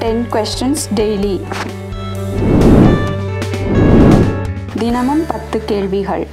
ten questions daily தினமும் பத்து கேள்விகள்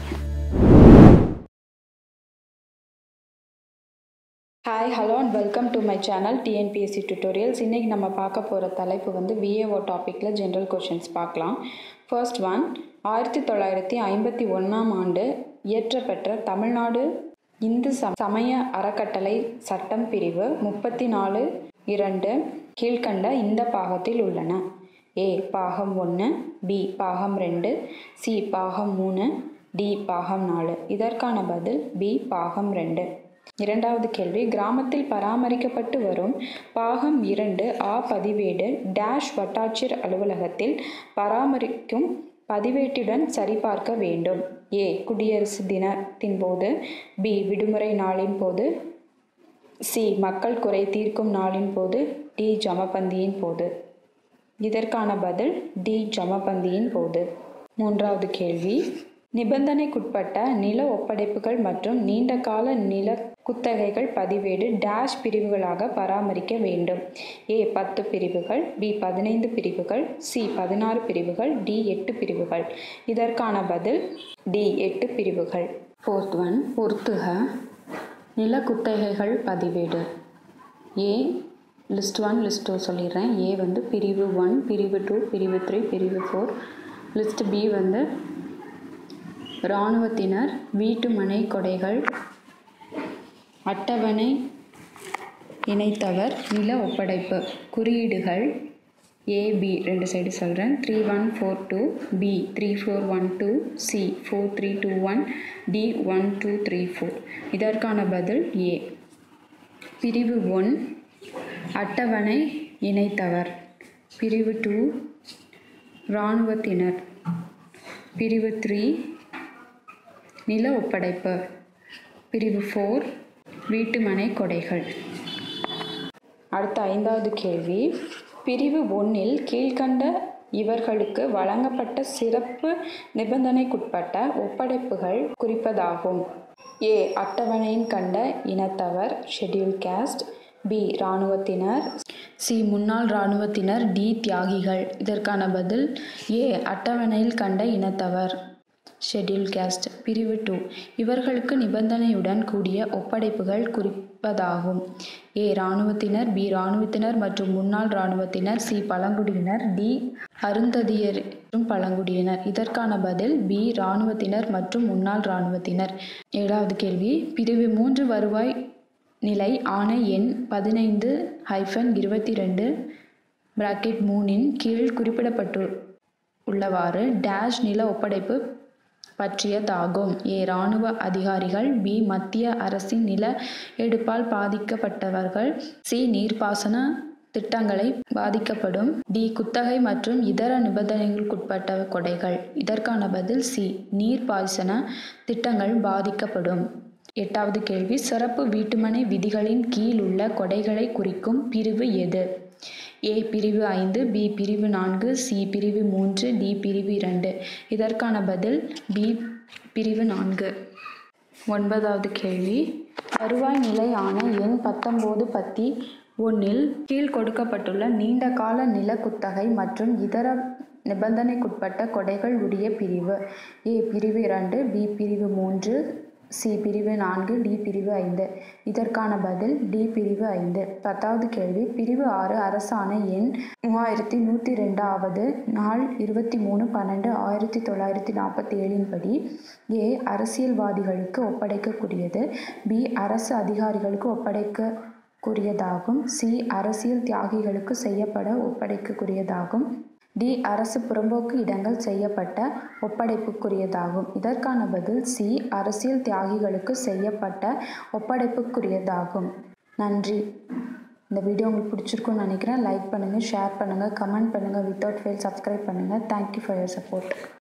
hi hello and welcome to my channel TNPSC tutorials இன்றைக்கி நம்ம பார்க்க போகிற தலைப்பு வந்து விஏஓ டாப்பிக்கில் ஜென்ரல் கொஷின்ஸ் பார்க்கலாம் ஃபர்ஸ்ட் ஒன் ஆயிரத்தி தொள்ளாயிரத்தி ஐம்பத்தி ஒன்றாம் ஆண்டு இயற்றப்பெற்ற தமிழ்நாடு இந்து ச- சமய அறக்கட்டளை சட்டம் பிரிவு முப்பத்தி நாலு இரண்டு கீழ்க்கண்ட இந்த பாகத்தில் உள்ளன ஏ பாகம் ஒன்று பி பாகம் ரெண்டு சி பாகம் மூணு டி பாகம் நாலு இதற்கான பதில் பி பாகம் ரெண்டு இரண்டாவது கேள்வி கிராமத்தில் பராமரிக்கப்பட்டு வரும் பாகம் இரண்டு ஆ பதிவேடு டேஷ் வட்டாட்சியர் அலுவலகத்தில் பராமரிக்கும் பதிவேட்டுடன் சரிபார்க்க வேண்டும் ஏ குடியரசு தினத்தின் போது பி விடுமுறை நாளின் போது சி மக்கள் குறை தீர்க்கும் நாளின் போது டி ஜமபந்தியின் போது இதற்கான பதில் டி ஜமபந்தியின் போது மூன்றாவது கேள்வி நிபந்தனைக்குட்பட்ட நில ஒப்படைப்புகள் மற்றும் நீண்ட கால நில குத்தகைகள் பதிவேடு டேஷ் பிரிவுகளாக பராமரிக்க வேண்டும் ஏ பத்து பிரிவுகள் பி பதினைந்து பிரிவுகள் சி பதினாறு பிரிவுகள் டி எட்டு பிரிவுகள் இதற்கான பதில் டி எட்டு பிரிவுகள் ஃபோர்த் ஒன் பொறுத்துக நில குத்தகைகள் பதிவேடு A list one list two சொல்லிடுறேன் ஏ வந்து பிரிவு ஒன் பிரிவு டூ பிரிவு த்ரீ பிரிவு ஃபோர் லிஸ்ட் பி வந்து இராணுவத்தினர் வீட்டு மனை கொடைகள் அட்டவணை இணைத்தவர் நில ஒப்படைப்பு குறியீடுகள் ஏ பி ரெண்டு சைடு சொல்கிறேன் three one four two B three four one two C four three two one D one two three four இதற்கான பதில் ஏ பிரிவு ஒன் அட்டவணை இணைத்தவர் பிரிவு டூ இராணுவத்தினர் பிரிவு த்ரீ நில ஒப்படைப்பு பிரிவு ஃபோர் வீட்டுமனை கொடைகள் அடுத்த ஐந்தாவது கேள்வி பிரிவு ஒன்றில் கீழ்கண்ட இவர்களுக்கு வழங்கப்பட்ட சிறப்பு நிபந்தனைக்குட்பட்ட ஒப்படைப்புகள் குறிப்பதாகும் ஏ அட்டவணையின் கண்ட இனத்தவர் ஷெட்யூல் காஸ்ட் பி இராணுவத்தினர் சி முன்னாள் இராணுவத்தினர் டி தியாகிகள் இதற்கான பதில் ஏ அட்டவணையில் கண்ட இனத்தவர் ஷெட்யூல் காஸ்ட் பிரிவு டூ இவர்களுக்கு நிபந்தனையுடன் கூடிய ஒப்படைப்புகள் குறிப்பதாகும் ஏ இராணுவத்தினர் பி இராணுவத்தினர் மற்றும் முன்னாள் இராணுவத்தினர் சி பழங்குடியினர் டி அருந்ததியர் மற்றும் பழங்குடியினர் இதற்கான பதில் பி இராணுவத்தினர் மற்றும் முன்னாள் இராணுவத்தினர் ஏழாவது கேள்வி பிரிவு மூன்று வருவாய் நிலை ஆணை எண் பதினைந்து ஹைஃபன் இருபத்தி ரெண்டு பிராக்கெட் மூணின் கீழ் குறிப்பிடப்பட்டு உள்ளவாறு டேஷ் நில ஒப்படைப்பு பற்றியதாகும் ஏ இராணுவ அதிகாரிகள் பி மத்திய அரசின் நில எடுப்பால் பாதிக்கப்பட்டவர்கள் சி நீர்ப்பாசன திட்டங்களை பாதிக்கப்படும் டி குத்தகை மற்றும் இதர நிபந்தனைகளுக்குட்பட்ட கொடைகள் இதற்கான பதில் சி நீர்ப்பாசன திட்டங்கள் பாதிக்கப்படும் எட்டாவது கேள்வி சிறப்பு வீட்டுமனை விதிகளின் கீழ் உள்ள கொடைகளை குறிக்கும் பிரிவு எது ஏ பிரிவு ஐந்து பி பிரிவு நான்கு சி பிரிவு மூன்று டி பிரிவு இரண்டு இதற்கான பதில் பி பிரிவு நான்கு ஒன்பதாவது கேள்வி வருவாய் நிலை ஆணை எண் பத்தொம்போது பத்தி ஒன்றில் கீழ் கொடுக்கப்பட்டுள்ள நீண்ட கால நில குத்தகை மற்றும் இதர நிபந்தனைக்குட்பட்ட கொடைகள் உடைய பிரிவு ஏ பிரிவு இரண்டு பி பிரிவு மூன்று சி பிரிவு நான்கு டி பிரிவு ஐந்து இதற்கான பதில் டி பிரிவு ஐந்து பத்தாவது கேள்வி பிரிவு ஆறு அரசாணை எண் மூவாயிரத்தி நூற்றி ரெண்டாவது நாள் இருபத்தி மூணு பன்னெண்டு ஆயிரத்தி தொள்ளாயிரத்தி நாற்பத்தி ஏழின் படி ஏ அரசியல்வாதிகளுக்கு ஒப்படைக்கக்கூடியது பி அரசு அதிகாரிகளுக்கு ஒப்படைக்கக்கூடியதாகும் சி அரசியல் தியாகிகளுக்கு செய்யப்பட ஒப்படைக்கக்கூடியதாகும் டி அரசு புறம்போக்கு இடங்கள் செய்யப்பட்ட ஒப்படைப்புக்குரியதாகும் இதற்கான பதில் சி அரசியல் தியாகிகளுக்கு செய்யப்பட்ட ஒப்படைப்புக்குரியதாகும் நன்றி இந்த வீடியோ உங்களுக்கு பிடிச்சிருக்குன்னு நினைக்கிறேன் லைக் பண்ணுங்கள் ஷேர் பண்ணுங்கள் கமெண்ட் பண்ணுங்கள் வித்தவுட் ஃபெயில் சப்ஸ்கிரைப் பண்ணுங்கள் தேங்க்யூ ஃபார் யர் சப்போர்ட்